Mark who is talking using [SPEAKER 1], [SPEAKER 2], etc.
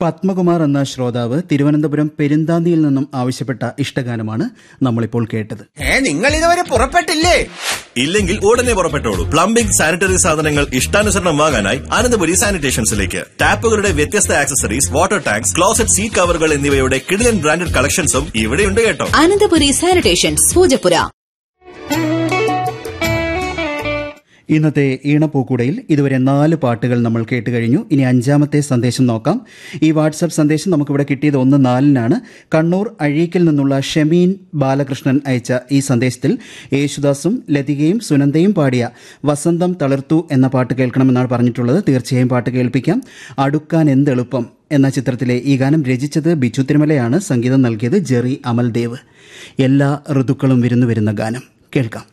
[SPEAKER 1] പത്മകുമാർ എന്ന ശ്രോതാവ് തിരുവനന്തപുരം പെരുന്താന്തിയിൽ നിന്നും ആവശ്യപ്പെട്ട ഇഷ്ടഗാനമാണ് നമ്മളിപ്പോൾ കേട്ടത്
[SPEAKER 2] ഏ നിങ്ങൾ ഇതുവരെ പുറപ്പെട്ടില്ലേ
[SPEAKER 3] ഇല്ലെങ്കിൽ ഉടനെ പുറപ്പെട്ടോളൂ പ്ലംബിംഗ് സാനിറ്ററി സാധനങ്ങൾ ഇഷ്ടാനുസരണം വാങ്ങാനായി അനന്തപുരി സാനിറ്റേഷൻസിലേക്ക് ടാപ്പുകളുടെ വ്യത്യസ്ത accessories water tanks closet seat കവറുകൾ എന്നിവയുടെ കിടിലൻ ബ്രാൻഡഡ് കളക്ഷൻസും ഇവിടെയുണ്ട് കേട്ടോ
[SPEAKER 4] അനന്തപുരി സാനിറ്റേഷൻസ് പൂജപ്പുര
[SPEAKER 1] ഇന്നത്തെ ഈണപ്പൂക്കുടയിൽ ഇതുവരെ നാല് പാട്ടുകൾ നമ്മൾ കേട്ട് കഴിഞ്ഞു ഇനി അഞ്ചാമത്തെ സന്ദേശം നോക്കാം ഈ വാട്സപ്പ് സന്ദേശം നമുക്കിവിടെ കിട്ടിയത് ഒന്ന് നാലിനാണ് കണ്ണൂർ അഴീക്കിൽ നിന്നുള്ള ഷമീൻ ബാലകൃഷ്ണൻ അയച്ച ഈ സന്ദേശത്തിൽ യേശുദാസും ലതികയും സുനന്ദയും പാടിയ വസന്തം തളിർത്തു എന്ന പാട്ട് കേൾക്കണമെന്നാണ് പറഞ്ഞിട്ടുള്ളത് തീർച്ചയായും പാട്ട് കേൾപ്പിക്കാം അടുക്കാൻ എന്തെളുപ്പം എന്ന ചിത്രത്തിലെ ഈ ഗാനം രചിച്ചത് ബിച്ചു തിരുമലയാണ് സംഗീതം നൽകിയത് ജെറി അമൽദേവ് എല്ലാ ഋതുക്കളും വിരുന്നു വരുന്ന ഗാനം കേൾക്കാം